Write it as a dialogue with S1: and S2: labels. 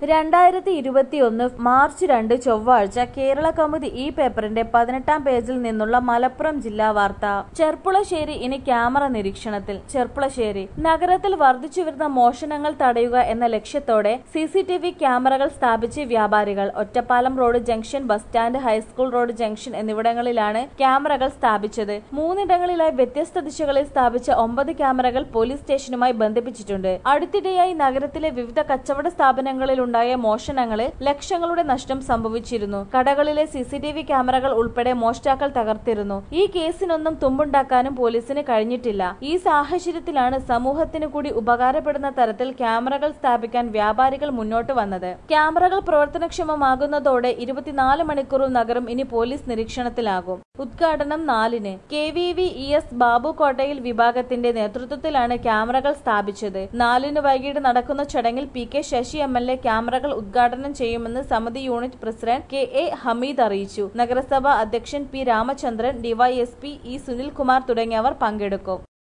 S1: രണ്ടായിരത്തി ഇരുപത്തിയൊന്ന് മാർച്ച് രണ്ട് ചൊവ്വാഴ്ച കേരള കൗമുദി ഈ പേപ്പറിന്റെ പതിനെട്ടാം പേജിൽ നിന്നുള്ള മലപ്പുറം ജില്ലാ വാർത്ത ചെർപ്പുളശ്ശേരി ഇനി ക്യാമറ നിരീക്ഷണത്തിൽ ചെർപ്പുളശ്ശേരി നഗരത്തിൽ വർദ്ധിച്ചുവരുന്ന മോഷണങ്ങൾ തടയുക എന്ന ലക്ഷ്യത്തോടെ സി സി ടി വി ക്യാമറകൾ സ്ഥാപിച്ച് വ്യാപാരികൾ Ottapalam road junction bus stand high school road junction എന്നിവിടങ്ങളിലാണ് ക്യാമറകൾ സ്ഥാപിച്ചത് മൂന്നിടങ്ങളിലായി വ്യത്യസ്ത ദിശകളിൽ സ്ഥാപിച്ച ഒമ്പത് ക്യാമറകൾ പോലീസ് സ്റ്റേഷനുമായി ബന്ധിപ്പിച്ചിട്ടുണ്ട് അടുത്തിടെയായി നഗരത്തിലെ വിവിധ കച്ചവട സ്ഥാപനങ്ങളിലുണ്ടായ മോഷണങ്ങളിൽ ലക്ഷങ്ങളുടെ നഷ്ടം സംഭവിച്ചിരുന്നു കടകളിലെ സി സി ടി വി ക്യാമറകൾ ഉൾപ്പെടെ മോഷ്ടാക്കൾ തകർത്തിരുന്നു ഈ കേസിനൊന്നും തുമ്പുണ്ടാക്കാനും പോലീസിന് കഴിഞ്ഞിട്ടില്ല ഈ സാഹചര്യത്തിലാണ് സമൂഹത്തിന് കൂടി ഉപകാരപ്പെടുന്ന തരത്തിൽ ക്യാമറകൾ സ്ഥാപിക്കാൻ വ്യാപാരികൾ മുന്നോട്ട് വന്നത് ക്യാമറകൾ പ്രവർത്തനക്ഷമമാകുന്നതോടെ ഇരുപത്തിനാല് മണിക്കൂറും നഗരം ഇനി പോലീസ് നിരീക്ഷണത്തിലാകും ഉദ്ഘാടനം നാലിന് K V V E S Babu Kottayil വിഭാഗത്തിന്റെ നേതൃത്വത്തിലാണ് ക്യാമറകൾ സ്ഥാപിച്ചത് നാലിന് വൈകിട്ട് നടക്കുന്ന ചടങ്ങിൽ P K Sasi M L A ക്യാമറകൾ ഉദ്ഘാടനം ചെയ്യുമെന്ന് സമിതി unit president K A Hameed അറിയിച്ചു നഗരസഭാ അധ്യക്ഷൻ P Ramachandran DYSP E Sunilkumar തുടങ്ങിയവർ പങ്കെടുക്കും